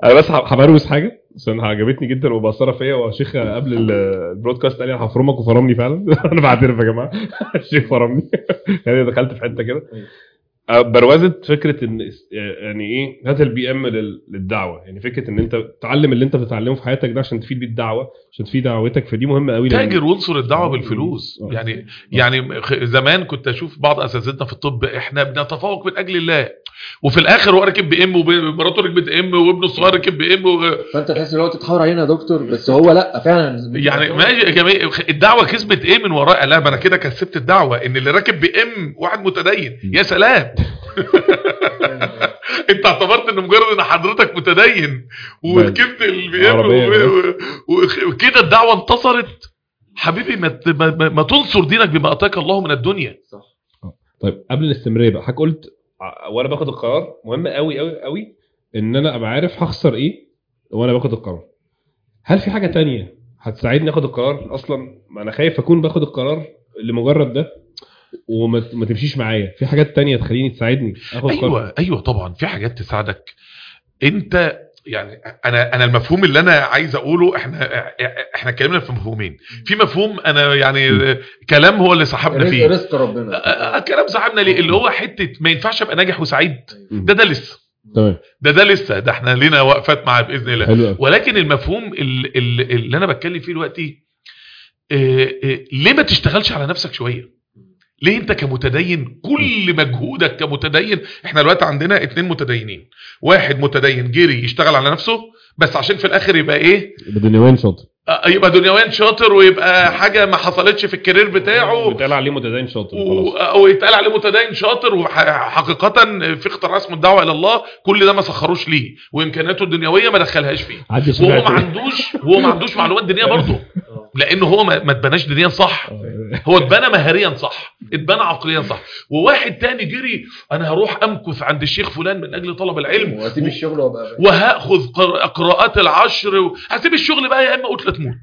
انا بس ه- هبروز حاجه عشان عجبتني جدا ومأثره فيا وشيخ قبل ال- البرودكاست قال لي أنا هفرمك وفرمني فعلا انا بعترف يا جماعه الشيخ فرمني يعني دخلت في حته كده أه، بروزت فكره ان اس- يعني ايه هات البي ام للدعوه يعني فكره ان انت تعلم اللي انت بتتعلمه في حياتك ده عشان تفيد بيه الدعوه عشان تفيد دعوتك فدي مهمه قوي لأن- تاجر وانصر الدعوه بالفلوس آه. يعني يعني خ- زمان كنت اشوف بعض اساتذتنا في الطب احنا بنتفوق من اجل الله وفي الاخر هو راكب بي ام ومراته ركبت ام وابنه الصغير ركب بي ام و... فانت تحس ان هو تتحاور علينا يا دكتور بس هو لا فعلا يعني ماشي يا جماعه الدعوه كسبت ايه من وراء لا ما انا كده كسبت الدعوه ان اللي راكب بي ام واحد متدين يا سلام انت اعتبرت ان مجرد ان حضرتك متدين وركبت البي ام عربية و- و- وكده الدعوه انتصرت حبيبي ما ت- ما- ما- ما تنصر دينك بما اتاك الله من الدنيا طيب قبل الاستمراريه بقى حضرتك قلت ع- وانا باخد القرار مهم قوي قوي قوي ان انا ابقى عارف هخسر ايه وانا باخد القرار هل في حاجه تانية هتساعدني اخد القرار اصلا ما انا خايف اكون باخد القرار لمجرد ده وما ت- ما تمشيش معايا في حاجات تانية تخليني تساعدني اخد قرار ايوه ايوه طبعا في حاجات تساعدك انت يعني انا انا المفهوم اللي انا عايز اقوله احنا احنا اتكلمنا في مفهومين في مفهوم انا يعني كلام هو اللي سحبنا رزق فيه رزق ربنا أ- أ- كلام سحبنا ليه اللي هو حته ما ينفعش ابقى ناجح وسعيد ده ده لسه تمام ده ده لسه ده احنا لينا وقفات معاه باذن الله حلو قوي ولكن المفهوم اللي, اللي انا بتكلم فيه دلوقتي آه، آه، ليه ما تشتغلش على نفسك شويه ليه انت كمتدين كل مجهودك كمتدين احنا دلوقتي عندنا اتنين متدينين واحد متدين جري يشتغل على نفسه بس عشان في الاخر يبقى ايه بدنيوان شاطر آه، يبقى دنيوان شاطر ويبقى حاجه ما حصلتش في الكارير بتاعه بيتقال عليه متدين شاطر و- خلاص او يتقال عليه متدين شاطر وحقيقه في اختراع اسمه الدعوه الى الله كل ده ما سخروش ليه وامكانياته الدنيويه ما دخلهاش فيه عدي وهو سمعت ما عندوش هو ما عندوش معلومات دينيه برضه لانه هو ما ما اتبناش دينيا صح هو اتبنى مهاريا صح اتبنى عقليا صح وواحد تاني جري انا هروح امكث عند الشيخ فلان من اجل طلب العلم واسيب الشغل وابقى وهاخذ قر- قراءات العشر و- هسيب الشغل بقى يا اما قتله تموت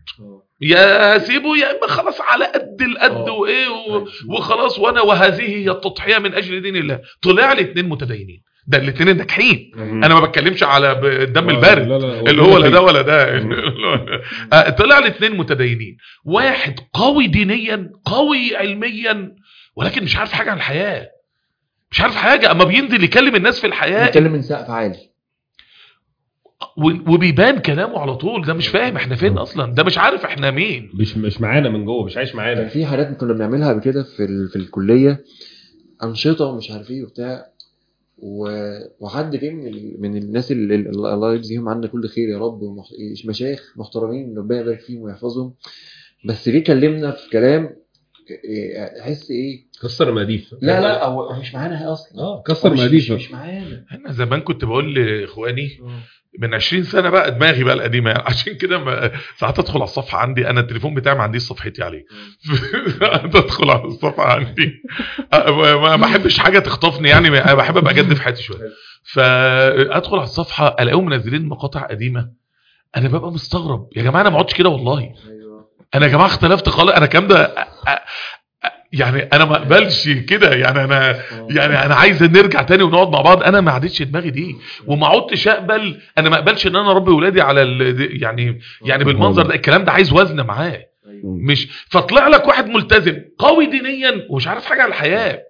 يا هسيبه يا اما خلاص على قد القد آه. وايه و- وخلاص وانا وهذه هي التضحيه من اجل دين الله طلع لي اتنين متدينين ده الاثنين الناجحين انا ما بتكلمش على ب- الدم البارد لا، لا، اللي هو لا ده ولا ده آه، طلع لي اتنين متدينين واحد قوي دينيا قوي علميا ولكن مش عارف حاجه عن الحياه مش عارف حاجه اما بينزل يكلم الناس في الحياه بتكلم من سقف عالي و- وبيبان كلامه على طول ده مش فاهم احنا فين اصلا ده مش عارف احنا مين مش مش معانا من جوه مش عايش كان معانا في حاجات كنا بنعملها قبل كده في ال... في الكليه انشطه ومش عارف ايه وبتاع و... وحد جه من ال... من الناس اللي اللي الله يجزيهم عنا كل خير يا رب ومح... مشايخ محترمين ربنا يبارك فيهم ويحفظهم بس جه كلمنا في كلام إيه، احس ايه كسر مقاديف لا لا هو هو مش معانا اصلا اه هو كسر مش, مش, مقاديف مش معانا انا زمان كنت بقول لاخواني من 20 سنه بقى دماغي بقى القديمه يعني عشان كده ما- ساعات ادخل على الصفحه عندي انا التليفون بتاعي ما عنديش صفحتي عليه ساعات ادخل على الصفحه عندي ما ما بحبش حاجه تخطفني يعني انا بحب ابقى جد في حياتي شويه فادخل على الصفحه الاقيهم منزلين مقاطع قديمه انا ببقى مستغرب يا جماعه انا ما اقعدش كده والله ايوه انا يا جماعه اختلفت خالص انا الكلام ده أ- أ- يعني انا ما اقبلش كده يعني انا يعني انا عايز نرجع تاني ونقعد مع بعض انا ما عادتش دماغي دي وما عدتش اقبل انا ما اقبلش ان انا اربي ولادي على ال... يعني يعني بالمنظر ده الكلام ده عايز وزن معاه ايوه مش فطلع لك واحد ملتزم قوي دينيا ومش عارف حاجه عن الحياه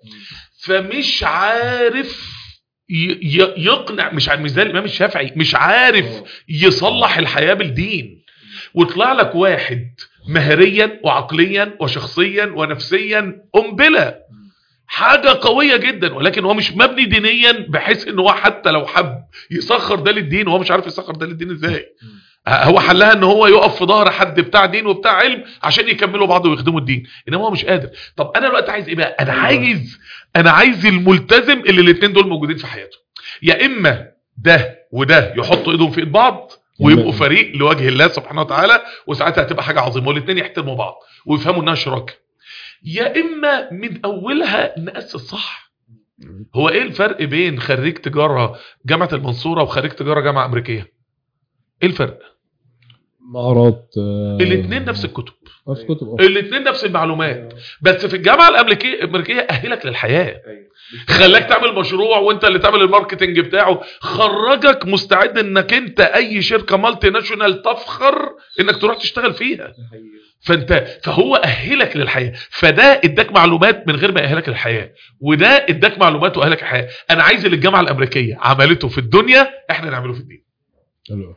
فمش عارف ي- ي- يقنع مش ع- مش زي الامام الشافعي مش عارف يصلح الحياه بالدين وطلع لك واحد مهريا وعقليا وشخصيا ونفسيا قنبله حاجه قويه جدا ولكن هو مش مبني دينيا بحيث ان هو حتى لو حب يسخر ده للدين وهو مش عارف يسخر ده للدين ازاي هو حلها ان هو يقف في ظهر حد بتاع دين وبتاع علم عشان يكملوا بعض ويخدموا الدين انما هو مش قادر طب انا دلوقتي عايز ايه بقى انا عايز انا عايز الملتزم اللي الاثنين دول موجودين في حياته يا اما ده وده يحطوا ايدهم في ايد بعض ويبقوا فريق لوجه الله سبحانه وتعالى وساعتها هتبقى حاجه عظيمه والاثنين يحترموا بعض ويفهموا انها شراكه يا اما من اولها ناسس صح هو ايه الفرق بين خريج تجاره جامعه المنصوره وخريج تجاره جامعه امريكيه ايه الفرق مهارات آه، الاثنين نفس الكتب نفس كتب اه الاثنين نفس المعلومات بس في الجامعه الامريكيه الامريكيه اهلك للحياه ايوه خلاك تعمل مشروع وانت اللي تعمل الماركتنج بتاعه خرجك مستعد انك انت اي شركه مالتي ناشونال تفخر انك تروح تشتغل فيها فانت فهو اهلك للحياه فده اداك معلومات من غير ما يأهلك للحياه وده اداك معلومات واهلك للحياه انا عايز اللي الجامعه الامريكيه عملته في الدنيا احنا نعمله في الدين حلو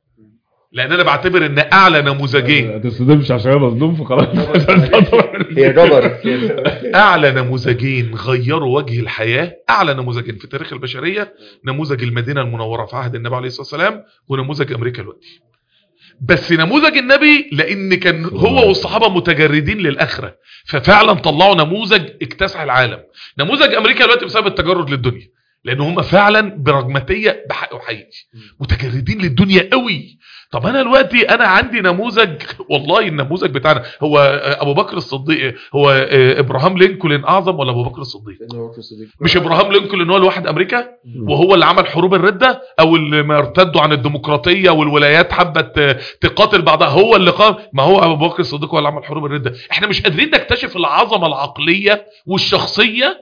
لان انا بعتبر ان اعلى نموذجين ما تصدمش عشان انا مصدوم فخلاص هي جبر اعلى نموذجين غيروا وجه الحياه اعلى نموذجين في تاريخ البشريه نموذج المدينه المنوره في عهد النبي عليه الصلاه والسلام ونموذج امريكا دلوقتي بس نموذج النبي لان كان هو والصحابه متجردين للاخره ففعلا طلعوا نموذج اكتسح العالم نموذج امريكا دلوقتي بسبب التجرد للدنيا لان هم فعلا برجماتيه بحق وحقيقي متجردين للدنيا قوي طب انا دلوقتي انا عندي نموذج والله النموذج بتاعنا هو آه، ابو بكر الصديق هو آه، ابراهام لينكولن اعظم ولا ابو بكر الصديق مش ابراهام لينكولن هو الواحد امريكا وهو اللي عمل حروب الردة او اللي ما ارتدوا عن الديمقراطية والولايات حبت آه، تقاتل بعضها هو اللي قام ما هو ابو بكر الصديق هو اللي عمل حروب الردة احنا مش قادرين نكتشف العظمة العقلية والشخصية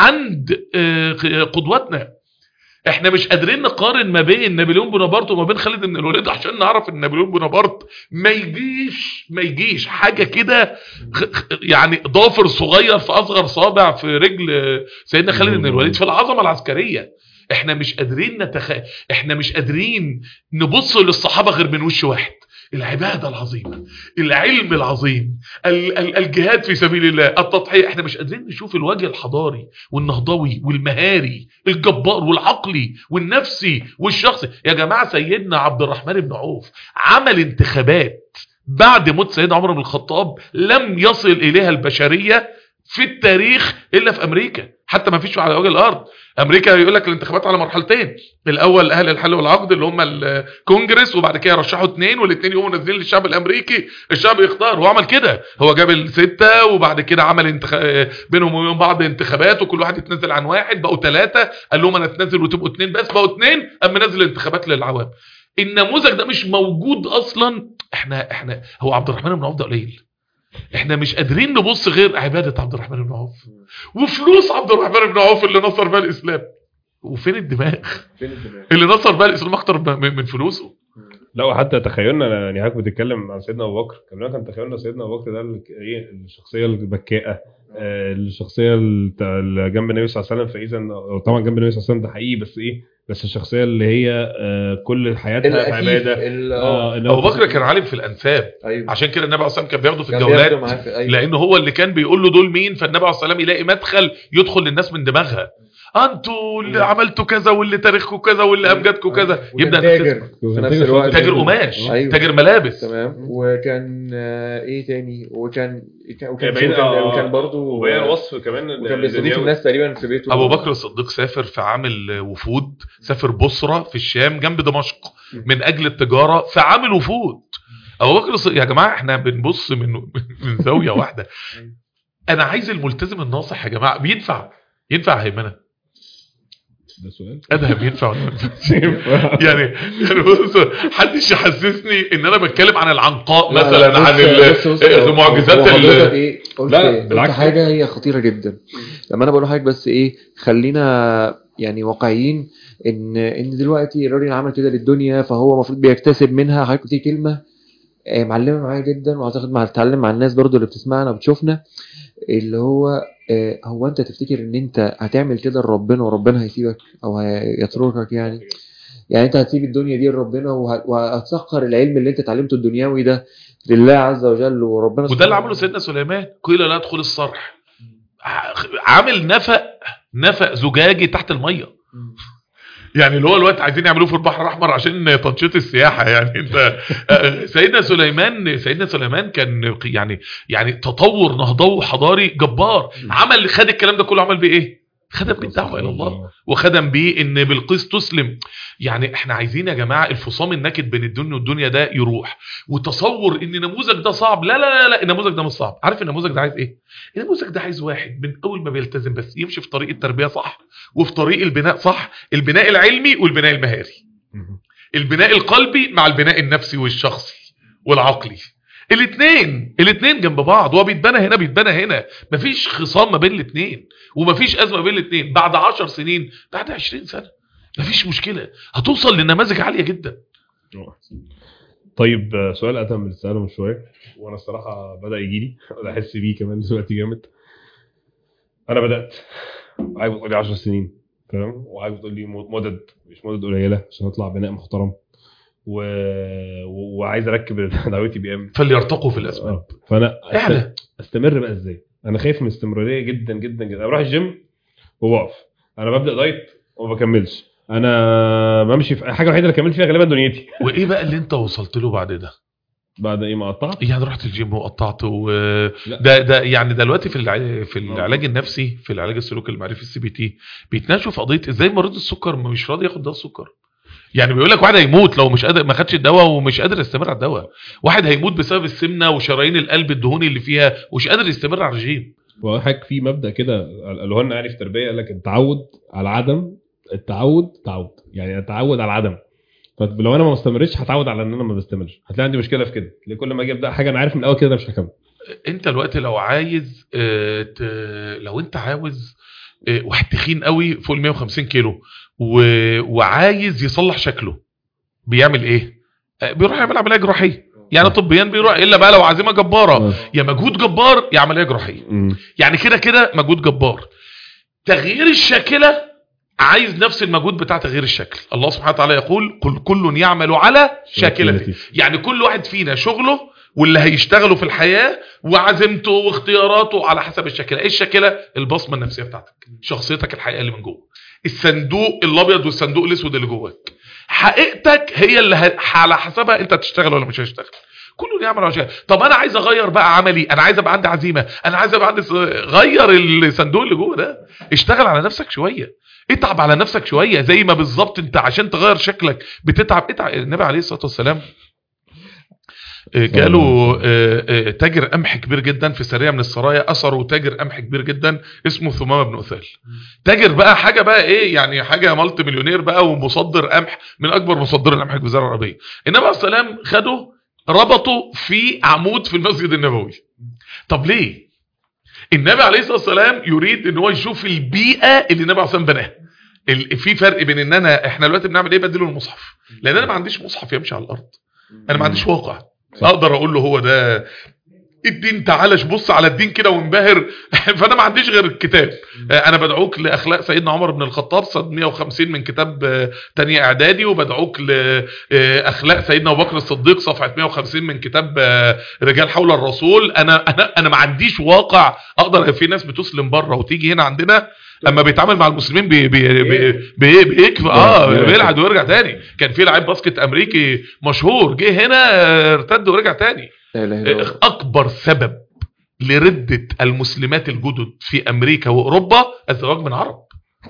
عند آه، قدوتنا احنا مش قادرين نقارن ما بين نابليون بونابرت وما بين خالد بن الوليد عشان نعرف ان نابليون بونابرت ما يجيش ما يجيش حاجه كده خ- خ- يعني ضافر صغير في اصغر صابع في رجل آه، سيدنا خالد بن الوليد في العظمه العسكريه احنا مش قادرين نتخ... احنا مش قادرين نبص للصحابه غير من وش واحد العباده العظيمه العلم العظيم ال... ال... الجهاد في سبيل الله التضحيه احنا مش قادرين نشوف الوجه الحضاري والنهضوي والمهاري الجبار والعقلي والنفسي والشخصي يا جماعه سيدنا عبد الرحمن بن عوف عمل انتخابات بعد موت سيدنا عمر بن الخطاب لم يصل اليها البشريه في التاريخ الا في امريكا حتى ما فيش على وجه الارض امريكا يقول لك الانتخابات على مرحلتين الاول اهل الحل والعقد اللي هم الكونجرس وبعد كده يرشحوا اثنين والاثنين يقوموا نازلين للشعب الامريكي الشعب يختار هو عمل كده هو جاب السته وبعد كده عمل انتخ... بينهم وبين بعض انتخابات وكل واحد يتنزل عن واحد بقوا ثلاثه قال لهم انا اتنزل وتبقوا اثنين بس بقوا اثنين اما نزل الانتخابات للعوام النموذج ده مش موجود اصلا احنا احنا هو عبد الرحمن بن عوف ده قليل احنا مش قادرين نبص غير عباده عبد الرحمن بن عوف وفلوس عبد الرحمن بن عوف اللي نصر بها الاسلام وفين الدماغ فين الدماغ اللي نصر بها الاسلام اكتر من من فلوسه لا وحتى تخيلنا يعني حضرتك بتتكلم عن سيدنا ابو بكر كمان كان تخيلنا سيدنا ابو بكر ده ال- ايه الشخصيه البكاءه آه، الشخصيه الت- اللي جنب النبي صلى الله عليه وسلم فاذا طبعا جنب النبي صلى الله عليه وسلم ده حقيقي بس ايه بس الشخصيه اللي هي آه، كل حياتها في الأكيف عباده ال- اه اه إن هو ابو بكر كان عالم في الانساب ايوه عشان كده النبي عليه الصلاه والسلام كان بياخده في كان بياخده الجولات معاه في- أيوة. لان هو اللي كان بيقول له دول مين فالنبي عليه الصلاه والسلام يلاقي مدخل يدخل للناس من دماغها انتوا اللي مم. عملتوا كذا واللي تاريخكم كذا واللي امجادكم كذا وكان يبدا تاجر في نفس الوقت تاجر قماش أيوة. تاجر ملابس تمام وكان آه، ايه تاني وكان كان- وكان باين- وكان, آه، وكان برضه وبين وصف كمان وكان بيستضيف الناس تقريبا في بيته ابو بكر الصديق سافر في عامل وفود سافر بصره في الشام جنب دمشق من اجل التجاره في عامل وفود ابو بكر الصديق يا جماعه احنا بنبص من من زاويه واحده انا عايز الملتزم الناصح يا جماعه بينفع ينفع هيمنه ده سؤال ادهم ينفع ولا ما ينفعش؟ يعني يعني بص محدش يحسسني ان انا بتكلم عن العنقاء لا، لا، مثلا بص- عن ال- بص- بص- المعجزات هو ال- حضرتك ايه قلت لا، قلت بالعكس. حاجه هي خطيره جدا لما انا بقول لحضرتك بس ايه خلينا يعني واقعيين ان ان دلوقتي الراجل عمل كده للدنيا فهو المفروض بيكتسب منها حضرتك قلت كلمه آه، معلمه معايا جدا واعتقد مع هتتعلم مع الناس برضو اللي بتسمعنا وبتشوفنا اللي هو آه، هو انت تفتكر ان انت هتعمل كده لربنا وربنا هيسيبك او هيتركك يعني يعني انت هتسيب الدنيا دي لربنا وه- وهتسخر العلم اللي انت اتعلمته الدنيوي ده لله عز وجل وربنا وده اللي عمله سيدنا سليمان قيل لا ادخل الصرح ع- عامل نفق نفق زجاجي تحت الميه يعني اللي هو الوقت عايزين يعملوه في البحر الاحمر عشان تنشيط السياحه يعني انت آه، سيدنا سليمان سيدنا سليمان كان يعني يعني تطور نهضوي حضاري جبار عمل خد الكلام ده كله عمل بيه ايه خدم بالدعوه الى الله وخدم بيه ان بلقيس تسلم يعني احنا عايزين يا جماعه الفصام النكد بين الدنيا والدنيا ده يروح وتصور ان النموذج ده صعب لا لا لا لا النموذج ده مش صعب عارف النموذج ده عايز ايه النموذج ده عايز واحد من اول ما بيلتزم بس يمشي في طريق التربيه صح وفي طريق البناء صح البناء العلمي والبناء المهاري البناء القلبي مع البناء النفسي والشخصي والعقلي الاثنين الاثنين جنب بعض هو بيتبنى هنا بيتبنى هنا مفيش خصام ما بين الاثنين ومفيش ازمه بين الاثنين بعد 10 سنين بعد 20 سنه مفيش مشكله هتوصل لنماذج عاليه جدا طيب آه، سؤال اتم اللي ساله من شويه وانا الصراحه بدا يجي لي انا احس بيه كمان دلوقتي جامد انا بدات عايز تقول لي 10 سنين تمام وعايز تقول لي مدد مش مدد قليله عشان اطلع بناء محترم و... و... وعايز اركب دعوتي بي ام فليرتقوا في الاسباب آه. فانا أست... اعلى استمر بقى ازاي انا خايف من الاستمراريه جدا جدا جدا انا بروح الجيم وبقف انا ببدا دايت وما بكملش انا بمشي في حاجه الوحيده اللي كملت فيها غالبا دنيتي وايه بقى اللي انت وصلت له بعد ده بعد ايه ما قطعت يعني رحت الجيم وقطعت و... لا. ده ده يعني دلوقتي في الع... في العلاج النفسي في العلاج السلوكي المعرفي السي بي تي بيتناقشوا في قضيه ازاي مريض السكر ما مش راضي ياخد دواء السكر يعني بيقول لك واحد هيموت لو مش قادر ما خدش الدواء ومش قادر يستمر على الدواء واحد هيموت بسبب السمنه وشرايين القلب الدهوني اللي فيها ومش قادر يستمر على الرجيم وحاجة في مبدا كده قالوه لنا يعني في التربيه قال لك التعود على العدم التعود تعود يعني اتعود على العدم فلو انا ما بستمرش هتعود على ان انا ما بستمرش هتلاقي عندي مشكله في كده ليه كل ما اجي ابدا حاجه انا عارف من الاول كده أنا مش هكمل انت الوقت لو عايز آه، ت... لو انت عاوز آه، واحد تخين قوي فوق ال 150 كيلو و... وعايز يصلح شكله بيعمل ايه آه، بيروح يعمل عمليه جراحيه يعني طبيا بيروح الا بقى لو عزيمه جباره يا مجهود جبار يا عمليه جراحيه مم. يعني كده كده مجهود جبار تغيير الشاكله عايز نفس المجهود بتاع تغيير الشكل الله سبحانه وتعالى يقول كل كل يعمل على شاكلته يعني كل واحد فينا شغله واللي هيشتغله في الحياة وعزيمته واختياراته على حسب الشاكلة ايه الشاكلة البصمة النفسية بتاعتك شخصيتك الحقيقية اللي من جوه الصندوق الابيض والصندوق الاسود اللي جواك حقيقتك هي اللي ه- على حسبها انت هتشتغل ولا مش هتشتغل كله يعمل على شيء طب انا عايز اغير بقى عملي انا عايز ابقى عندي عزيمه انا عايز ابقى عندي ص- غير الصندوق اللي جوه ده اشتغل على نفسك شويه اتعب على نفسك شويه زي ما بالظبط انت عشان تغير شكلك بتتعب اتعب النبي عليه الصلاه والسلام آه، جاله آه، آه، تاجر قمح كبير جدا في سريه من السرايا اثروا تاجر قمح كبير جدا اسمه ثمامه بن اثال تاجر بقى حاجه بقى ايه يعني حاجه مالتي مليونير بقى ومصدر قمح من اكبر مصدر القمح في الجزيره العربيه النبي عليه الصلاه والسلام خده ربطه في عمود في المسجد النبوي طب ليه النبي عليه الصلاه والسلام يريد ان هو يشوف البيئه اللي النبي عليه الصلاه والسلام بناها ال- في فرق بين ان انا احنا دلوقتي بنعمل ايه بديله المصحف لان انا ما عنديش مصحف يمشي على الارض انا ما عنديش واقع صح. اقدر اقول له هو ده الدين تعالى بص على الدين كده وانبهر فانا ما عنديش غير الكتاب آه، انا بدعوك لاخلاق سيدنا عمر بن الخطاب صد 150 من كتاب آه، تانية اعدادي وبدعوك لاخلاق سيدنا ابو بكر الصديق صفحه 150 من كتاب آه، رجال حول الرسول انا انا انا ما عنديش واقع اقدر في ناس بتسلم بره وتيجي هنا عندنا اما بيتعامل مع المسلمين بي بي بي بي بيكفي اه بيرجع. بيلعب ويرجع تاني كان في لعيب باسكت امريكي مشهور جه هنا آه، ارتد ورجع تاني لا اله الا الله اكبر سبب لردة المسلمات الجدد في امريكا واوروبا الزواج من عرب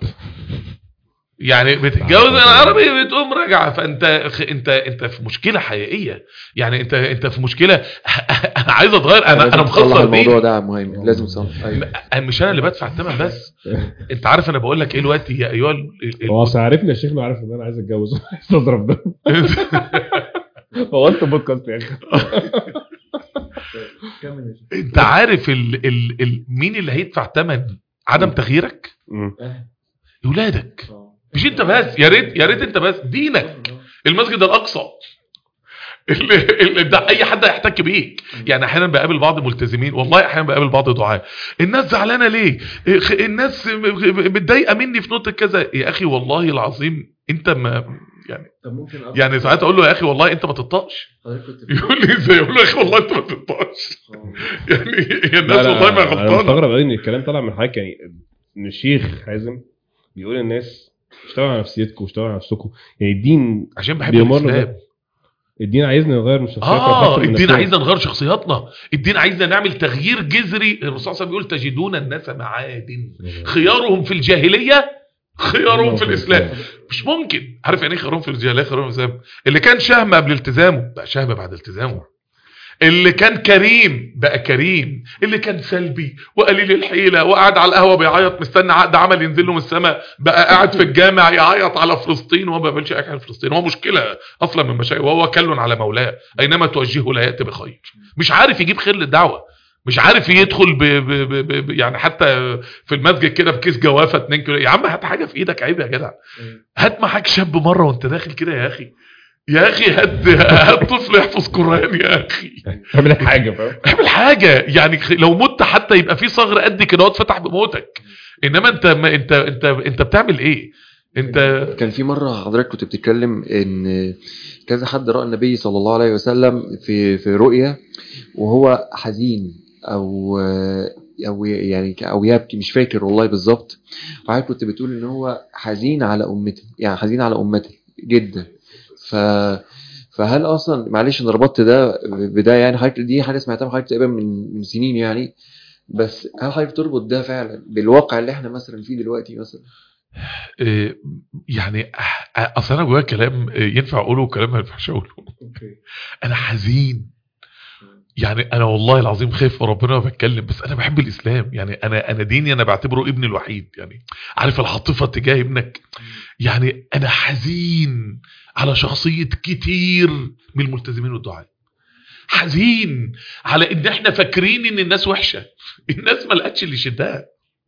يعني بتتجوز من عربي بتقوم راجعه فانت انت انت في مشكله حقيقيه يعني انت انت في مشكله انا عايز اتغير انا لازم انا تصلح مخسر الموضوع بيه ده يا عم مهيمن لازم تصلح ايوه مش انا اللي بدفع الثمن بس انت عارف انا بقول لك ايه دلوقتي يا ايها ال- ال- هو أصل عارفني يا شيخ انه عارف ان انا عايز اتجوز عايز اضرب ده هو انت بودكاست يا اخي انت عارف ال ال ال مين اللي هيدفع ثمن عدم تغييرك مم. اولادك مش انت بس يا ريت يا ريت انت بس دينك المسجد الاقصى اللي, اللي ده اي حد هيحتك بيك يعني احيانا بقابل بعض ملتزمين والله احيانا بقابل بعض دعاء الناس زعلانه ليه إخ- الناس م- متضايقه مني في نقطه كذا يا اخي والله العظيم انت ما يعني طب ممكن أ- يعني ساعات اقول له يا اخي والله انت ما تطقش حضرتك كنت يقول لي ازاي اقول له يا اخي والله انت ما تطقش يعني هي الناس لا، لا، والله ما انا غلطانه مستغرب قوي ان الكلام طالع من حضرتك يعني ان الشيخ حازم بيقول للناس اشتغلوا على نفسيتكم واشتغلوا على نفسكم يعني الدين عشان بحب بيمر الاسلام ده. الدين عايزنا نغير من شخصياتنا اه ونحسن من الدين نفسنا. عايزنا نغير شخصياتنا الدين عايزنا نعمل تغيير جذري الرسول صلى الله عليه وسلم بيقول تجدون الناس معادن خيارهم في الجاهليه خيارهم في الاسلام مش ممكن عارف يعني ايه خيارهم في الجاهليه خيارهم في الاسلام اللي كان شهم قبل التزامه بقى شهم بعد التزامه اللي كان كريم بقى كريم اللي كان سلبي وقليل الحيلة وقعد على القهوة بيعيط مستني عقد عمل ينزل له من السماء بقى قاعد في الجامع يعيط على فلسطين وهو ما بيعملش اي حاجه في فلسطين هو مشكلة اصلا من مشاكل وهو كل على مولاه اينما توجهه لا ياتي بخير مش عارف يجيب خير للدعوة مش عارف يدخل ب ب ب ب ب يعني حتى في المسجد كده بكيس جوافه 2 كيلو يا عم هات حاجه في ايدك عيب يا جدع هات معاك شاب مره وانت داخل كده يا اخي يا اخي هات هات طفل يحفظ قران يا اخي اعمل حاجه فاهم اعمل حاجه يعني لو مت حتى يبقى في صغر قد كده هو اتفتح بموتك انما انت ما انت انت انت بتعمل ايه انت كان في مرة حضرتك كنت بتتكلم ان كذا حد رأى النبي صلى الله عليه وسلم في في رؤيا وهو حزين او او يعني او يبكي مش فاكر والله بالظبط وحضرتك كنت بتقول ان هو حزين على امته يعني حزين على امته جدا ف فهل اصلا معلش انا ربطت ده بده يعني حضرتك دي حاجه سمعتها من حضرتك تقريبا من من سنين يعني بس هل حضرتك تربط ده فعلا بالواقع اللي احنا مثلا فيه دلوقتي مثلا إيه، يعني أح- اصل انا جوايا كلام إيه، ينفع اقوله وكلام ما ينفعش اقوله انا حزين يعني انا والله العظيم خايف من ربنا وبتكلم بس انا بحب الاسلام يعني انا انا ديني انا بعتبره ابني الوحيد يعني عارف العاطفه تجاه ابنك يعني انا حزين على شخصيه كتير من الملتزمين والدعاء حزين على ان احنا فاكرين ان الناس وحشه الناس ما لقتش اللي يشدها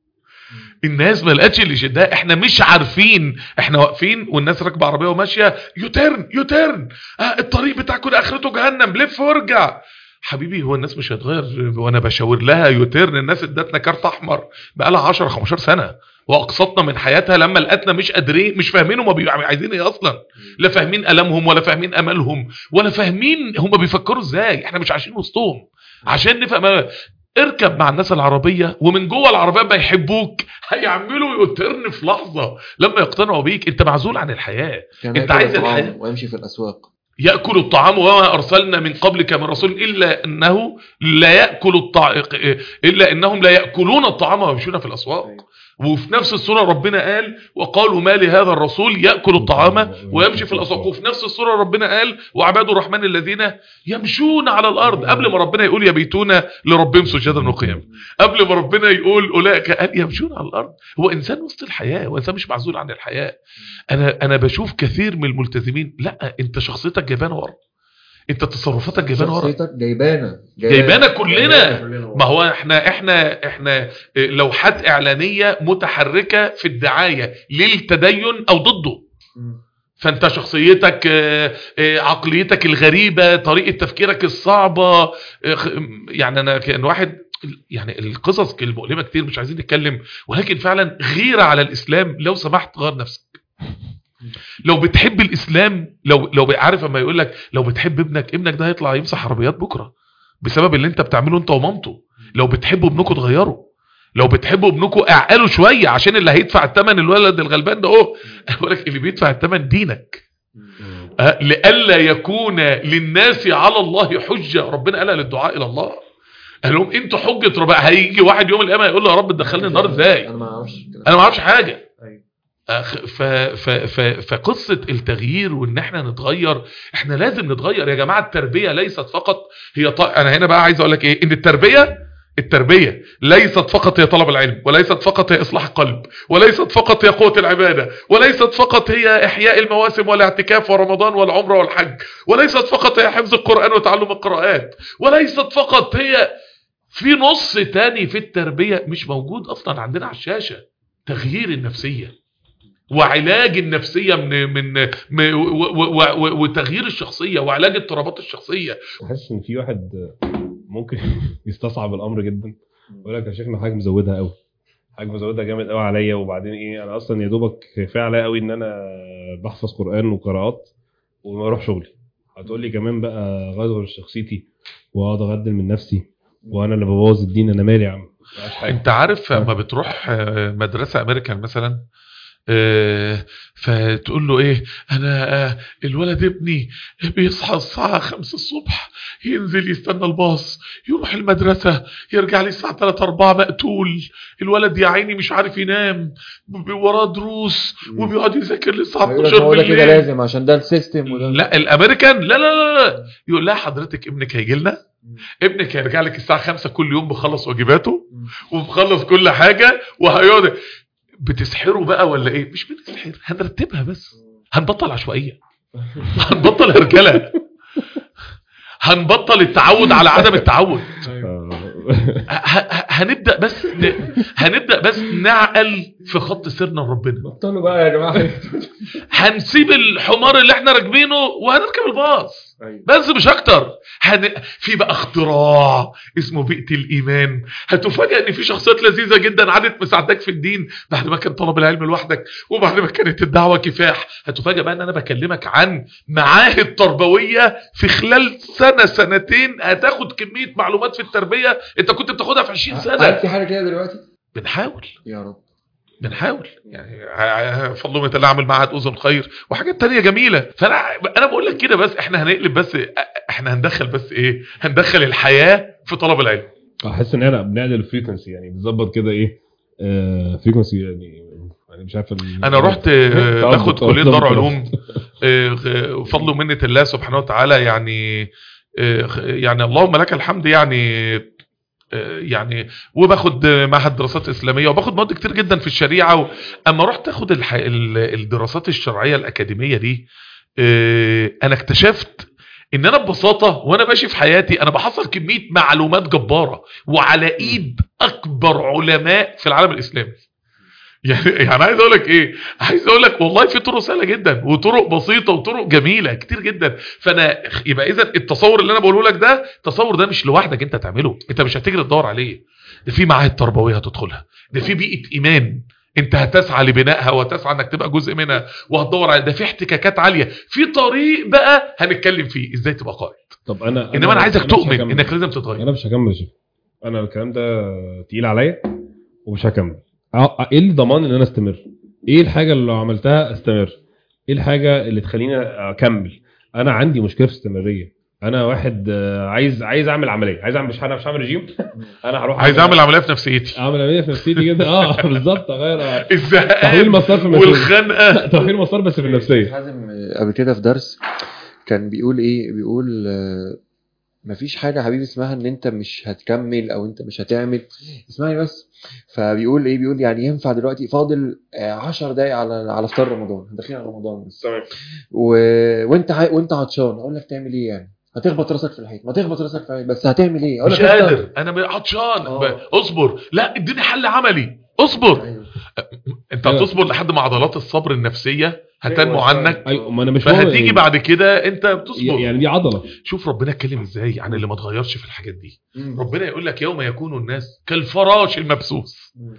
الناس ما لقتش اللي يشدها احنا مش عارفين احنا واقفين والناس راكبه عربيه وماشيه يوترن يوترن آه الطريق بتاعكم ده اخرته جهنم لف وارجع حبيبي هو الناس مش هتغير وانا بشاور لها يوترن الناس ادتنا كارت احمر بقى لها 10 15 سنه واقسطنا من حياتها لما لقتنا مش قادرين مش فاهمين هم بيبقوا عايزين ايه اصلا لا فاهمين المهم ولا فاهمين املهم ولا فاهمين هم بيفكروا ازاي احنا مش عايشين وسطهم عشان نفهم اركب مع الناس العربيه ومن جوه العربيه ما يحبوك هيعملوا يوترن في لحظه لما يقتنعوا بيك انت معزول عن الحياه كان انت ياكل عايز الطعام الحياة؟ ويمشي في الاسواق ياكل الطعام وما ارسلنا من قبلك من رسول الا انه لا ياكل الطعام الا انهم لا ياكلون الطعام ويمشون في الاسواق وفي نفس السوره ربنا قال وقالوا ما لهذا الرسول ياكل الطعام ويمشي في الاسواق وفي نفس السوره ربنا قال وعباد الرحمن الذين يمشون على الارض قبل ما ربنا يقول يبيتون لربهم سجدا وقياما قبل ما ربنا يقول اولئك قال يمشون على الارض هو انسان وسط الحياه هو انسان مش معزول عن الحياه انا انا بشوف كثير من الملتزمين لا انت شخصيتك جايبانه ورا انت تصرفاتك جايبانه ورا شخصيتك جايبانا جايبانا كلنا كلنا ما هو احنا احنا احنا لوحات اعلانيه متحركه في الدعايه للتدين او ضده فانت شخصيتك آه، آه، عقليتك الغريبه طريقه تفكيرك الصعبه آه، خ- يعني انا كان واحد يعني القصص المؤلمه كتير مش عايزين نتكلم ولكن فعلا غيره على الاسلام لو سمحت غير نفسك لو بتحب الاسلام لو لو عارف اما يقول لك لو بتحب ابنك ابنك ده هيطلع يمسح عربيات بكره بسبب اللي انت بتعمله انت ومامته لو بتحبوا ابنكم تغيروا لو بتحبوا ابنكم اعقلوا شويه عشان اللي هيدفع الثمن الولد الغلبان ده اهو بقول لك اللي بيدفع الثمن دينك أه، لئلا يكون للناس على الله حجه ربنا قالها للدعاء الى الله قال لهم انتوا حجه ربنا هيجي واحد يوم القيامه يقول له يا رب تدخلني النار ازاي انا ما اعرفش كده. انا ما اعرفش حاجه أيوة. أخ- ف ف ف فقصه التغيير وان احنا نتغير احنا لازم نتغير يا جماعه التربيه ليست فقط هي ط... انا هنا بقى عايز اقول لك ايه ان التربيه التربيه ليست فقط هي طلب العلم وليست فقط هي اصلاح القلب وليست فقط هي قوه العباده وليست فقط هي احياء المواسم والاعتكاف ورمضان والعمره والحج وليست فقط هي حفظ القران وتعلم القراءات وليست فقط هي في نص تاني في التربيه مش موجود اصلا عندنا على الشاشه تغيير النفسيه وعلاج النفسيه من من م- و- و- و- وتغيير الشخصيه وعلاج اضطرابات الشخصيه حاسس ان في واحد ممكن يستصعب الامر جدا يقول لك يا شيخنا حاجه مزودها قوي حاجه مزودها جامد قوي عليا وبعدين ايه انا اصلا يا دوبك كفايه عليا قوي ان انا بحفظ قران وقراءات وما اروح شغلي هتقول لي كمان بقى غير شخصيتي واقعد اغدل من نفسي وانا اللي ببوظ الدين انا مالي يا عم مفيهاش حاجه انت عارف لما بتروح آه، مدرسه امريكان مثلا آه، فتقول له ايه انا آه، الولد ابني بيصحى الساعه 5 الصبح ينزل يستنى الباص يروح المدرسه يرجع لي الساعه 3 4 مقتول الولد يا عيني مش عارف ينام ب- وراه دروس وبيقعد يذاكر للساعه هيقول لك 12 هو ده كده بالليل لازم عشان ده السيستم وده لا الامريكان لا لا لا لا يقول لها حضرتك ابنك هيجي لنا ابنك هيرجع لك الساعه 5 كل يوم بخلص واجباته ومخلص كل حاجه وهيقعد بتسحره بقى ولا ايه مش بنسحر هنرتبها بس هنبطل عشوائيه هنبطل هرجله هنبطل التعود على عدم التعود آه. ه- ه- هنبدا بس ن... هنبدا بس نعقل في خط سيرنا لربنا بطلوا بقى يا جماعه هنسيب الحمار اللي احنا راكبينه وهنركب الباص أيوة. بس مش اكتر هن... في بقى اختراع اسمه بيئه الايمان هتفاجئ ان في شخصيات لذيذه جدا عادت مساعدك في الدين بعد ما كان طلب العلم لوحدك وبعد ما كانت الدعوه كفاح هتفاجئ بقى ان انا بكلمك عن معاهد تربويه في خلال سنه سنتين هتاخد كميه معلومات في التربيه انت كنت بتاخدها في 20 هل سنه في حاجه كده دلوقتي بنحاول يا رب بنحاول يعني ع- ع- فضل الله اعمل معهد اذن خير وحاجات تانية جميله فانا انا بقول لك كده بس احنا هنقلب بس احنا هندخل بس ايه هندخل الحياه في طلب العلم احس ان احنا بنعدل الفريكونسي يعني بنظبط كده ايه فريكونسي يعني يعني مش عارف ال- انا رحت آه، تظبط- باخد كليه تظبط دار خلاص. علوم آه، غ- فضل ومنه الله سبحانه وتعالى يعني آه، خ- يعني اللهم لك الحمد يعني آه، يعني وباخد آه، معهد دراسات اسلاميه وباخد مواد كتير جدا في الشريعه و... اما رحت اخد الح... ال- الدراسات الشرعيه الاكاديميه دي آه، انا اكتشفت ان انا ببساطه وانا ماشي في حياتي انا بحصل كميه معلومات جباره وعلى ايد اكبر علماء في العالم الاسلامي يعني يعني عايز اقول لك ايه عايز اقول لك والله في طرق سهله جدا وطرق بسيطه وطرق جميله كتير جدا فانا يبقى اذا التصور اللي انا بقوله لك ده التصور ده مش لوحدك انت تعمله انت مش هتجري تدور عليه ده في معاهد تربويه هتدخلها ده في بيئه ايمان انت هتسعى لبنائها وهتسعى انك تبقى جزء منها وهتدور على ده في احتكاكات عاليه في طريق بقى هنتكلم فيه ازاي تبقى قائد طب انا انما انا عايزك مش تؤمن هكمل. انك لازم تتغير انا مش هكمل يا شيخ انا الكلام ده تقيل عليا ومش هكمل اه، ايه الضمان ان انا استمر ايه الحاجه اللي لو عملتها استمر ايه الحاجه اللي تخليني اكمل انا عندي مشكله في الاستمراريه انا واحد آه، عايز عايز اعمل عمليه عايز اعمل مش انا مش هعمل ريجيم انا هروح عايز اعمل عمليه في نفسيتي اعمل عمليه في نفسيتي كده اه بالظبط اغير تحويل الزهقان مسار في النفسيه والخنقه تحويل مسار بس في النفسيه حازم آه، قبل كده في درس كان بيقول ايه بيقول آه، مفيش حاجه يا حبيبي اسمها ان انت مش هتكمل او انت مش هتعمل اسمعني بس فبيقول ايه بيقول يعني ينفع دلوقتي فاضل 10 دقايق على على افطار رمضان داخلين على رمضان بس تمام و... وانت ع... وانت عطشان اقول لك تعمل ايه يعني هتخبط راسك في الحيط ما تخبط راسك في الحيط بس هتعمل ايه اقول مش لك أنت- قادر انا عطشان آه. ب- اصبر لا اديني حل عملي اصبر أيوه. انت أيوة. هتصبر لحد ما عضلات الصبر النفسيه هتنمو أيوة. عنك ايوه ما انا مش فهتيجي مهم- بعد كده انت بتصبر يعني دي عضله شوف ربنا اتكلم ازاي عن اللي ما اتغيرش في الحاجات دي مم. ربنا يقول لك يوم يكون الناس كالفراش المبثوث مم.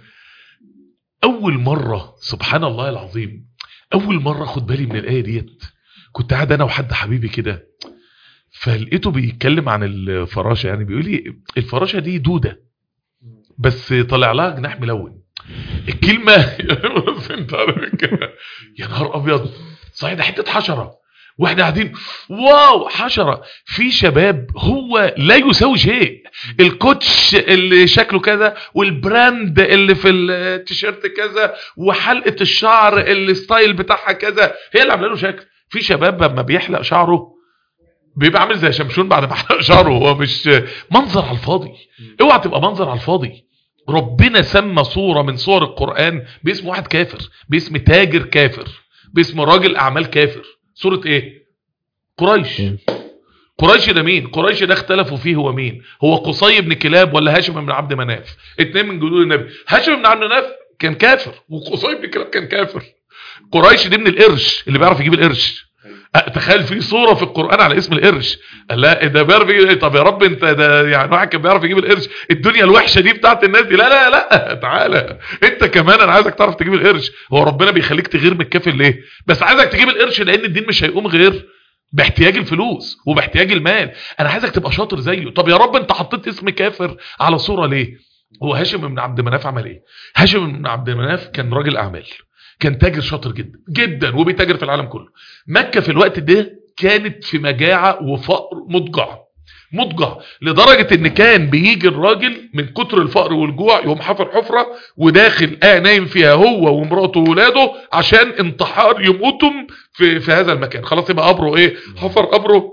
اول مره سبحان الله العظيم اول مره اخد بالي من الايه ديت كنت قاعد انا وحد حبيبي كده فلقيته بيتكلم عن الفراشه يعني بيقول لي الفراشه دي دوده بس طلع لها جناح ملون الكلمه بص انت عارف كده. يا نهار ابيض صحيح ده حته حشره واحنا قاعدين واو حشره في شباب هو لا يساوي شيء الكوتش اللي شكله كذا والبراند اللي في التيشيرت كذا وحلقه الشعر اللي ستايل بتاعها كذا هي اللي عامله له شكل في شباب لما بيحلق شعره بيبقى عامل زي شمشون بعد ما حلق شعره هو مش منظر على الفاضي اوعى تبقى منظر على الفاضي ربنا سمى صورة من صور القرآن باسم واحد كافر باسم تاجر كافر باسم راجل أعمال كافر صورة ايه قريش قريش ده مين قريش ده اختلفوا فيه هو مين هو قصي بن كلاب ولا هاشم بن عبد مناف اتنين من جدود النبي هاشم بن عبد مناف كان كافر وقصي بن كلاب كان كافر قريش دي من القرش اللي بيعرف يجيب القرش أه، تخيل في صورة في القرآن على اسم القرش قال لا ده بيعرف يجيب طب يا رب انت ده يعني واحد كان بيعرف يجيب القرش الدنيا الوحشة دي بتاعت الناس دي لا لا لا تعالى انت كمان انا عايزك تعرف تجيب القرش هو ربنا بيخليك تغير من الكافر ليه بس عايزك تجيب القرش لان الدين مش هيقوم غير باحتياج الفلوس وباحتياج المال انا عايزك تبقى شاطر زيه طب يا رب انت حطيت اسم كافر على صورة ليه هو هاشم بن عبد مناف عمل ايه هاشم بن عبد مناف كان راجل اعمال كان تاجر شاطر جدا جدا وبيتاجر في العالم كله مكة في الوقت ده كانت في مجاعة وفقر مضجع مضجع لدرجة ان كان بيجي الراجل من كتر الفقر والجوع يقوم حفر حفرة وداخل آه نايم فيها هو ومراته وولاده عشان انتحار يموتوا في, في هذا المكان خلاص يبقى قبره ايه حفر قبره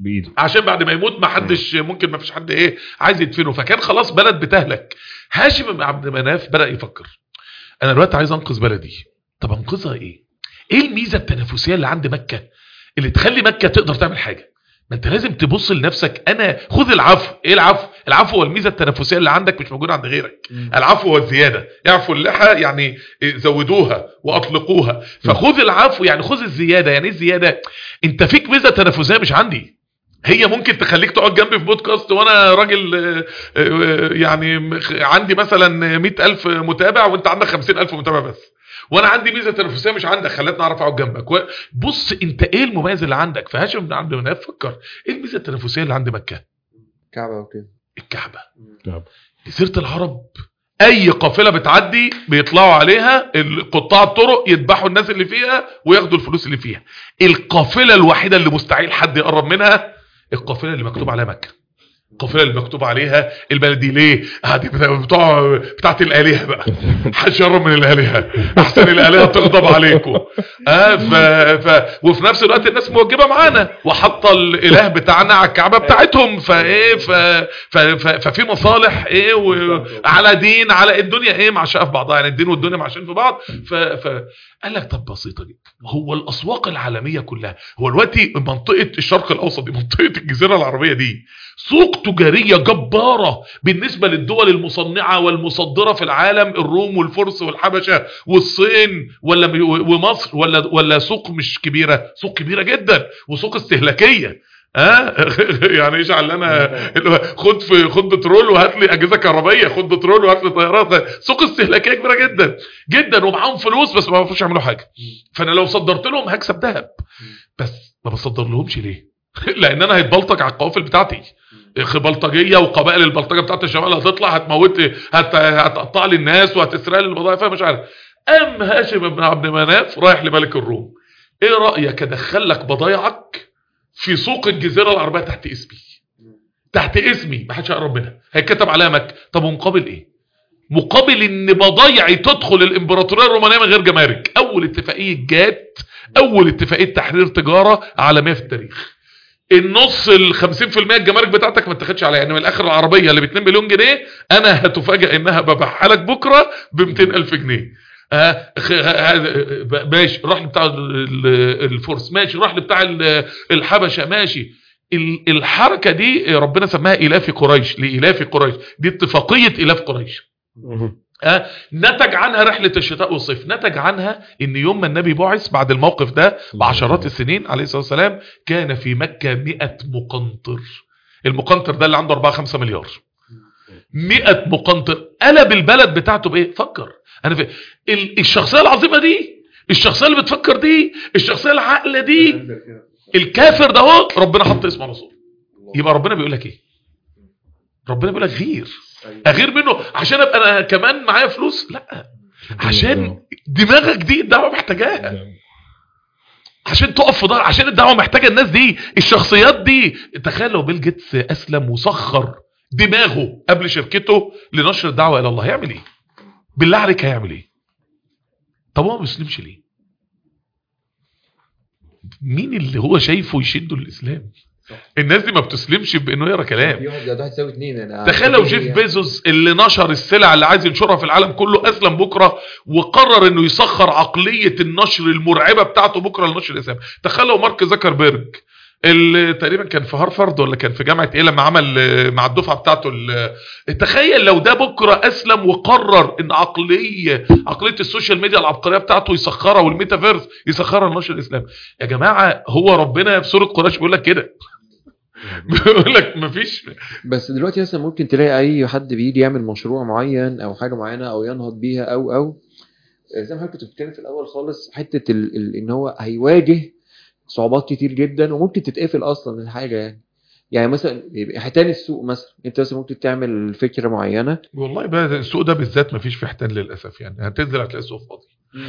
بايده عشان بعد ما يموت ما حدش ممكن ما فيش حد ايه عايز يدفنه فكان خلاص بلد بتهلك هاشم بن عبد مناف بدا يفكر انا دلوقتي عايز انقذ بلدي طب انقذها ايه ايه الميزه التنافسيه اللي عند مكه اللي تخلي مكه تقدر تعمل حاجه ما انت لازم تبص لنفسك انا خذ العفو ايه العفو العفو هو الميزه التنافسيه اللي عندك مش موجوده عند غيرك العفو هو الزياده اعفوا اللحى يعني زودوها واطلقوها فخذ العفو يعني خذ الزياده يعني ايه الزياده انت فيك ميزه تنافسيه مش عندي هي ممكن تخليك تقعد جنبي في بودكاست وانا راجل آه، آه، يعني مخ- عندي مثلا مئة ألف متابع وانت عندك خمسين ألف متابع بس وانا عندي ميزه تنافسيه مش عندك خلتني اعرف اقعد جنبك و- بص انت ايه المميز اللي عندك فهاشم بن عبد المناف فكر ايه الميزه التنافسيه اللي عند مكه كعبه وكده الكعبه نعم. جزيره العرب اي قافله بتعدي بيطلعوا عليها ال- قطاع الطرق يذبحوا الناس اللي فيها وياخدوا الفلوس اللي فيها القافله الوحيده اللي مستحيل حد يقرب منها القافله اللي مكتوب عليها مكه القافله اللي مكتوب عليها البلدي ليه هذه بتاع بتوع بتاعت الالهه بقى محدش يقرب من الالهه احسن الالهه تغضب عليكم اه ف... ف... وفي نفس الوقت الناس موجبه معانا وحاطه الاله بتاعنا على الكعبه بتاعتهم فايه ف... ف... ف... ففي مصالح ايه وعلى دين على الدنيا ايه معشقه في بعضها يعني الدين والدنيا معشقين في بعض ف... ف... قال لك طب بسيطه جدا هو الاسواق العالميه كلها هو دلوقتي منطقه الشرق الاوسط دي منطقه الجزيره العربيه دي سوق تجاريه جباره بالنسبه للدول المصنعه والمصدره في العالم الروم والفرس والحبشه والصين ولا ومصر ولا ولا سوق مش كبيره سوق كبيره جدا وسوق استهلاكيه ها يعني ايش لنا خد في خد بترول وهات لي اجهزه كهربائيه خد بترول وهات لي طيارات سوق استهلاكيه كبيره جدا جدا ومعاهم فلوس بس ما بيعرفوش يعملوا حاجه فانا لو صدرت لهم هكسب ذهب بس ما بصدر لهمش ليه لان انا هيتبلطج على القوافل بتاعتي بلطجيه وقبائل البلطجه بتاعت الشمال هتطلع هتموت هت... هتقطع لي الناس وهتسرق لي البضائع فمش عارف ام هاشم بن عبد مناف رايح لملك الروم ايه رايك ادخل لك بضايعك في سوق الجزيره العربيه تحت اسمي تحت اسمي ما حدش يقرب منها هيتكتب عليها مكه طب ومقابل ايه مقابل ان بضايعي تدخل الامبراطوريه الرومانيه من غير جمارك اول اتفاقيه جات اول اتفاقيه تحرير تجاره عالميه في التاريخ النص ال 50% الجمارك بتاعتك ما اتاخدش عليها يعني من الاخر العربيه اللي ب 2 مليون جنيه انا هتفاجئ انها ببيعها لك بكره ب 200000 جنيه آه ماشي روح لبتاع الفرس ماشي روح لبتاع الحبشه ماشي الحركه دي ربنا سماها الاف قريش لالاف قريش دي اتفاقيه الاف قريش آه نتج عنها رحلة الشتاء والصيف نتج عنها ان يوم ما النبي بعث بعد الموقف ده بعشرات السنين عليه الصلاة والسلام كان في مكة مئة مقنطر المقنطر ده اللي عنده 4 5 مليار مئة مقنطر قلب البلد بتاعته بايه فكر انا في الشخصية العظيمة دي الشخصية اللي بتفكر دي الشخصية العاقلة دي الكافر ده هو ربنا حط اسمه على صوره يبقى ربنا بيقول لك ايه ربنا بيقول لك غير اغير منه عشان ابقى انا كمان معايا فلوس لا عشان دماغك دي الدعوه محتاجاها عشان تقف في ظهر عشان الدعوه محتاجه الناس دي الشخصيات دي تخيل لو بيل جيتس اسلم وسخر دماغه قبل شركته لنشر الدعوه الى الله هيعمل ايه بالله عليك هيعمل ايه طب هو ما بيسلمش ليه مين اللي هو شايفه يشده الاسلام الناس دي ما بتسلمش بانه يقرا كلام في واحد واحد يساوي اتنين انا تخيل لو جيف بيزوس اللي نشر السلع اللي عايز ينشرها في العالم كله اسلم بكره وقرر انه يسخر عقليه النشر المرعبه بتاعته بكره لنشر الاسلام تخيل لو مارك زكربيرج اللي تقريبا كان في هارفارد ولا كان في جامعه ايه لما عمل مع الدفعه بتاعته تخيل لو ده بكره اسلم وقرر ان عقليه عقليه السوشيال ميديا العبقريه بتاعته يسخرها والميتافيرس يسخرها لنشر الاسلام يا جماعه هو ربنا في سوره قريش بيقول لك كده بيقول لك مفيش بس دلوقتي مثلا ممكن تلاقي اي حد بيجي يعمل مشروع معين او حاجه معينه او ينهض بيها او او زي ما حضرتك كنت بتتكلم في الاول خالص حته ال ال ان هو هيواجه صعوبات كتير جدا وممكن تتقفل اصلا الحاجه يعني يعني مثلا حيتان السوق مثلا انت مثلا ممكن تعمل فكره معينه والله بقى السوق ده بالذات مفيش فيه حيتان للاسف يعني هتنزل هتلاقي السوق فاضي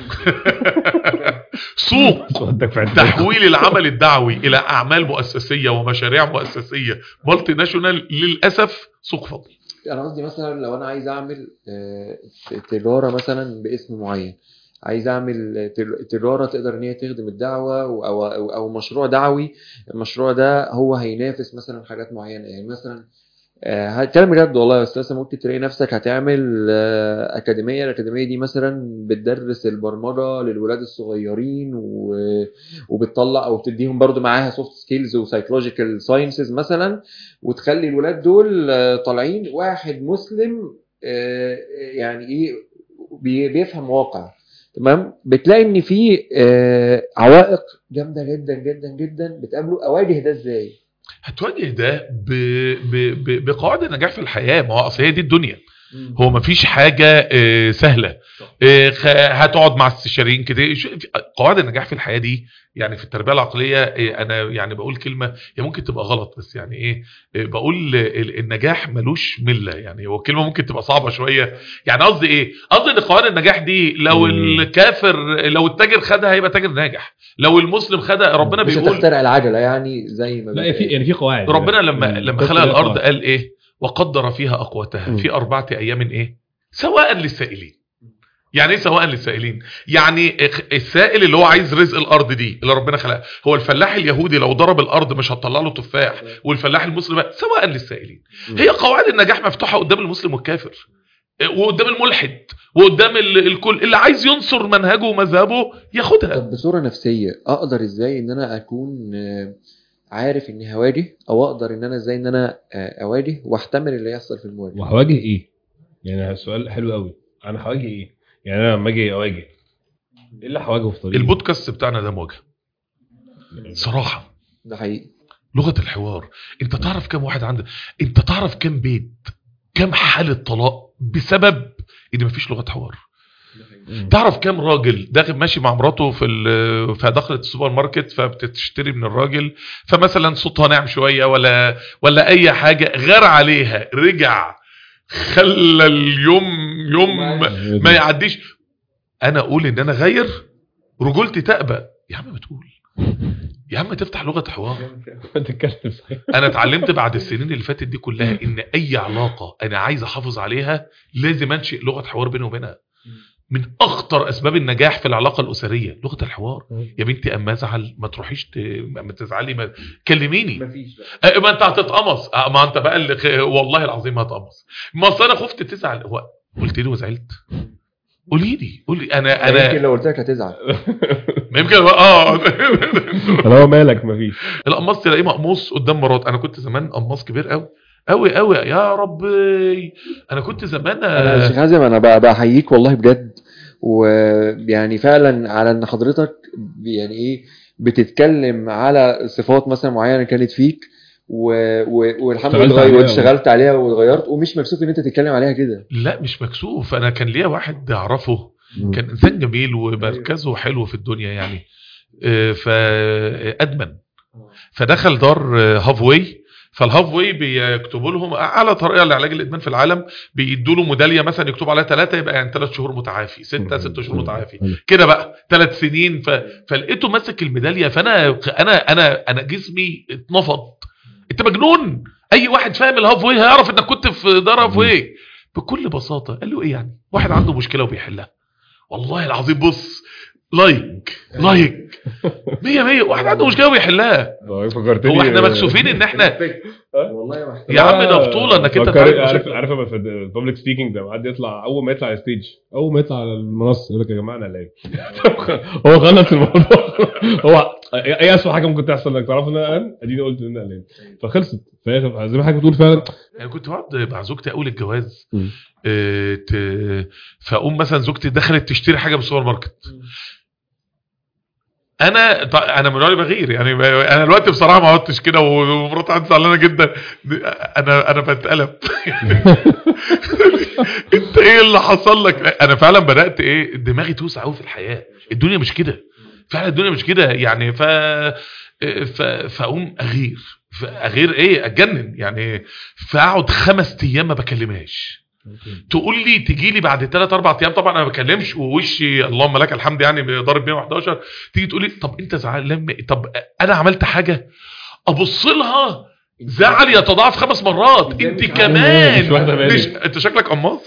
سوق تحويل العمل الدعوي الى اعمال مؤسسيه ومشاريع مؤسسيه مالتي ناشونال للاسف سوق فاضي انا قصدي مثلا لو انا عايز اعمل تجاره مثلا باسم معين عايز اعمل تر- تجاره تقدر ان هي تخدم الدعوه و- او او, أو مشروع دعوي المشروع ده هو هينافس مثلا حاجات معينه يعني مثلا آه، هتكلم بجد والله يا استاذ ممكن تلاقي نفسك هتعمل آه، اكاديميه الاكاديميه دي مثلا بتدرس البرمجه للولاد الصغيرين و- وبتطلع او بتديهم برضو معاها سوفت سكيلز وسايكولوجيكال ساينسز مثلا وتخلي الولاد دول آه، طالعين واحد مسلم آه، يعني ايه بي- بيفهم واقع تمام بتلاقي ان في آه، عوائق جامده جدا جدا جدا بتقابله اواجه ده ازاي هتواجه ده ب... ب... ب... بقواعد النجاح في الحياه ما هو اصل هي دي الدنيا هو ما فيش حاجه آه، سهله آه، خ- هتقعد مع استشاريين كده شو- في- قواعد النجاح في الحياه دي يعني في التربيه العقليه آه، انا يعني بقول كلمه هي ممكن تبقى غلط بس يعني ايه آه، بقول آه، ال- النجاح ملوش مله يعني هو كلمه ممكن تبقى صعبه شويه يعني قصدي ايه قصدي ان قواعد النجاح دي لو مم. الكافر لو التاجر خدها هيبقى تاجر ناجح لو المسلم خدها ربنا مش بيقول هتخترع العجله يعني زي ما لا في بيتقال. يعني في قواعد ربنا لما مم. لما بس خلق هي الارض قواعد. قال ايه وقدر فيها اقواتها مم. في اربعه ايام ايه سواء للسائلين يعني ايه سواء للسائلين يعني السائل اللي هو عايز رزق الارض دي اللي ربنا خلقها هو الفلاح اليهودي لو ضرب الارض مش هتطلع له تفاح والفلاح المسلم سواء للسائلين مم. هي قواعد النجاح مفتوحه قدام المسلم والكافر وقدام الملحد وقدام ال- الكل اللي عايز ينصر منهجه ومذهبه ياخدها طب بصوره نفسيه اقدر ازاي ان انا اكون آه، عارف اني هواجه او اقدر ان انا ازاي ان انا آه، اواجه واحتمل اللي يحصل في المواجهه وهواجه ايه؟ يعني سؤال حلو قوي انا هواجه ايه؟ يعني انا لما اجي اواجه ايه اللي هواجهه في طريقي؟ البودكاست بتاعنا ده مواجهه صراحه ده حقيقي لغه الحوار انت تعرف كم واحد عنده انت تعرف كم بيت كم حاله طلاق بسبب ان مفيش لغه حوار مم. تعرف كم راجل داخل ماشي مع مراته في ال- في دخلت السوبر ماركت فبتشتري من الراجل فمثلا صوتها ناعم شويه ولا ولا اي حاجه غار عليها رجع خلى اليوم يوم ما- ما يعديش انا اقول ان انا غير رجولتي تأبى يا عم ما تقول يا عم تفتح لغه حوار تتكلم صحيح انا اتعلمت بعد السنين اللي فاتت دي كلها ان اي علاقه انا عايز احافظ عليها لازم انشئ لغه حوار بيني وبينها من اخطر اسباب النجاح في العلاقه الاسريه لغه الحوار يا بنتي اما ازعل ما تروحيش ت... ما تزعلي ما كلميني مفيش أه، ما انت هتتقمص أه، ما انت بقى اللي خ... والله العظيم هتقمص ما أصل انا خفت تزعل هو قلت لي وزعلت قولي لي قولي انا يمكن انا لو قلت لك هتزعل ما يمكن اه اللي هو مالك مفيش القماص تلاقيه مقموص قدام مرات انا كنت زمان قماص كبير قوي قوي قوي يا ربي انا كنت زمان انا يا آه، شيخ حازم انا ب- بحييك والله بجد ويعني فعلا على ان حضرتك يعني ايه بتتكلم على صفات مثلا معينه كانت فيك و... و... والحمد اشتغلت لله عليها. واشتغلت عليها واتغيرت ومش مكسوف ان انت تتكلم عليها كده لا مش مكسوف انا كان ليا واحد اعرفه كان انسان جميل ومركزه حلو في الدنيا يعني آه، فادمن فدخل دار آه، هاف واي فالهاف واي بيكتبوا لهم اعلى طريقه لعلاج الادمان في العالم بيدوا له ميداليه مثلا يكتب عليها ثلاثه يبقى يعني ثلاث شهور متعافي سته ست شهور متعافي كده بقى ثلاث سنين ف... فلقيته ماسك الميداليه فانا انا انا انا جسمي اتنفض انت مجنون اي واحد فاهم الهاف واي هيعرف انك كنت في دار هاف واي بكل بساطه قال له ايه يعني واحد عنده مشكله وبيحلها والله العظيم بص لايك لايك مية مية واحد عنده مشكله وبيحلها فكرتني هو احنا مكسوفين ان احنا والله يا محترم يا عم ده بطوله انك انت فكر- تعالج عارف مشاكل. عارف لما في الببليك سبيكينج ده حد يطلع اول ما يطلع على الستيج اول ما يطلع على المنصه يقول لك يا جماعه انا لاقي هو خلص الموضوع هو اي اسوء حاجه ممكن تحصل انك تعرف ان انا قلقان اديني قلت ان انا قلقان فخلصت فهي زي ما حضرتك بتقول فعلا يعني كنت بقعد مع زوجتي اول الجواز مم. آه، ت- فاقوم مثلا زوجتي دخلت تشتري حاجه من السوبر ماركت انا ط- انا من نوعي بغير يعني ب- انا دلوقتي بصراحه ما عدتش كده ومراتي عندي زعلانه جدا انا انا بتقلب انت ايه اللي حصل لك انا فعلا بدات ايه دماغي توسع قوي في الحياه الدنيا مش كده فعلا الدنيا مش كده يعني ف ف فاقوم اغير اغير ايه اتجنن يعني فاقعد خمس ايام ما بكلمهاش تقول لي تجي لي بعد 3 4 ايام طبعا انا ما بكلمش ووشي اللهم لك الحمد يعني ضارب 111 تيجي تقول لي طب انت زعلان طب انا عملت حاجه ابص لها زعل يتضاعف خمس مرات إزاي انت مش كمان مش واخدة بالي. مش انت شكلك قماص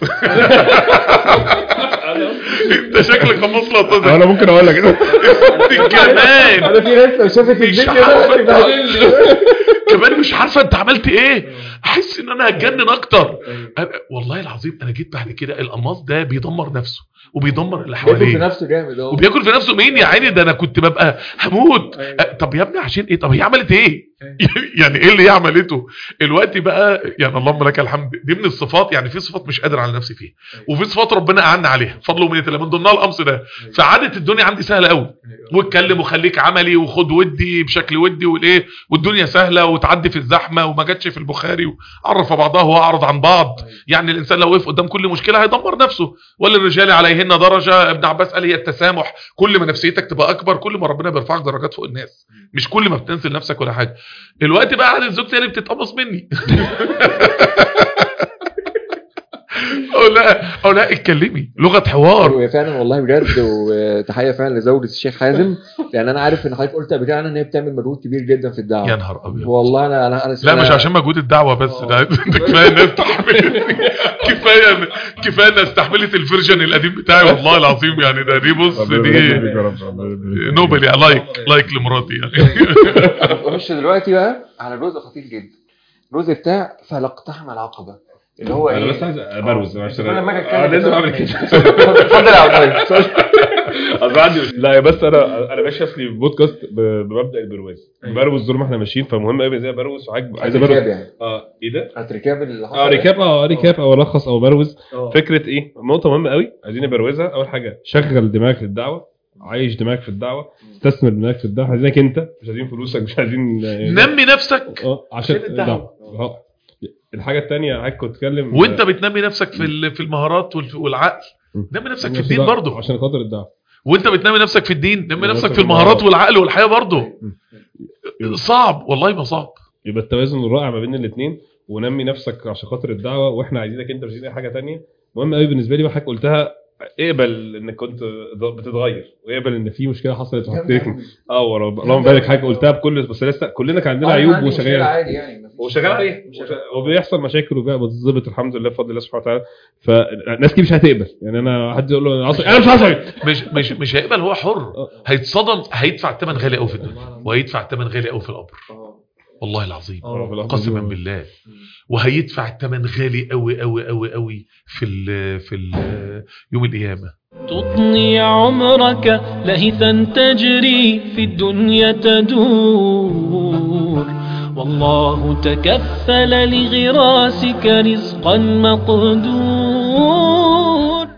انت شكلك قماص لا تضحك انا ممكن اقول لك انت كمان انا في ناس لو شافت مش الفيديو عارفة ده انت- تبهدلني. كمان مش عارفه انت عملت ايه احس ان انا هتجنن اكتر أنا والله العظيم انا جيت بعد كده القماص ده بيدمر نفسه وبيدمر اللي بياكل في حواليه نفسه جامد اهو وبياكل في نفسه مين يا عيني ده انا كنت ببقى هموت أيوة. أه، طب يا ابني عشان ايه طب هي عملت ايه يعني ايه اللي هي عملته الوقت بقى يعني اللهم لك الحمد دي من الصفات يعني في صفات مش قادر على نفسي فيها وفي صفات ربنا اعنا عليها فضل ومنه الله من ضمنها القمص ده فعادت الدنيا عندي سهله قوي واتكلم وخليك عملي وخد ودي بشكل ودي والايه والدنيا سهله وتعدي في الزحمه وما جاتش في البخاري وعرف بعضها واعرض عن بعض يعني الانسان لو وقف قدام كل مشكله هيدمر نفسه وللرجال عليهن درجه ابن عباس قال هي التسامح كل ما نفسيتك تبقى اكبر كل ما ربنا بيرفعك درجات فوق الناس مش كل ما بتنزل نفسك ولا حاجه الوقت بقى عاد زوجتي اللي بتتقمص مني او لا او لا اتكلمي لغه حوار هو فعلا والله بجد وتحيه فعلا لزوجة الشيخ حازم لان انا عارف ان حضرتك قلت قبل كده عنها ان هي بتعمل مجهود كبير جدا في الدعوه يا نهار ابيض والله انا انا انا لا مش عشان مجهود الدعوه بس ده ده كفايه انها استحملت كفايه كفايه انها استحملت الفيرجن القديم بتاعي والله العظيم يعني ده دي بص دي نوبل يعني لايك لايك لمراتي يعني نخش دلوقتي بقى على جزء خطير جدا الجزء بتاع فلقتحم العقبه اللي هو انا ايه بس عايز ابروز عشان أنا لما أجي أتكلم آه، لازم كده- اعمل كده اتفضل يا عبد الله اصل عندي لا بس انا انا ماشي اصلي بودكاست ب- بمبدا البرواز بروز طول ما احنا ماشيين فمهم قوي ازاي بروز وعاجب عايز ركاب ابروز يعني اه ايه ده؟ هتركاب اللي حصل اه ريكاب اه ريكاب او الخص او بروز آه. فكره ايه؟ نقطه مهمه قوي عايزين نبروزها اول حاجه شغل دماغك للدعوه عايش دماغك في الدعوه استثمر دماغك في الدعوه عايزينك انت مش عايزين فلوسك مش عايزين نمي نفسك اه عشان عشان الدعوة. الدعوه آه. الحاجه الثانيه حضرتك كنت تتكلم وانت بتنمي نفسك في ال- في المهارات والف- والعقل نمي نفسك في الدين برضه عشان خاطر الدعوه وانت بتنمي نفسك في الدين نمي نفسك في في المهارات المهارات. والعقل والحياه برضه صعب والله ما صعب يبقى التوازن الرائع ما بين الاثنين ونمي نفسك عشان خاطر الدعوه واحنا عايزينك انت مش عايزين اي حاجه تانية مهم قوي بالنسبه لي بقى حضرتك قلتها اقبل انك كنت بتتغير واقبل ان في مشكله حصلت وحطيت اه ورب- اللهم بارك حضرتك قلتها بكل بس لسه كلنا كان عندنا عيوب وشغال عادي يعني مفيش- وشغال عليها مش- وبيحصل مشاكل وبقى بتظبط الحمد لله بفضل الله سبحانه وتعالى فالناس كتير مش هتقبل يعني انا حد يقول له انا عصبي انا مش عصبي مش مش مش هيقبل هو حر آه. هيتصدم هيدفع الثمن غالي قوي في الدنيا وهيدفع الثمن غالي قوي في القبر آه. والله العظيم آه، في الأمر قسما دي- بالله وهيدفع الثمن غالي قوي قوي قوي قوي في ال في ال يوم القيامه تطني عمرك لهثا تجري في الدنيا تدور والله تكفل لغراسك رزقا مقدور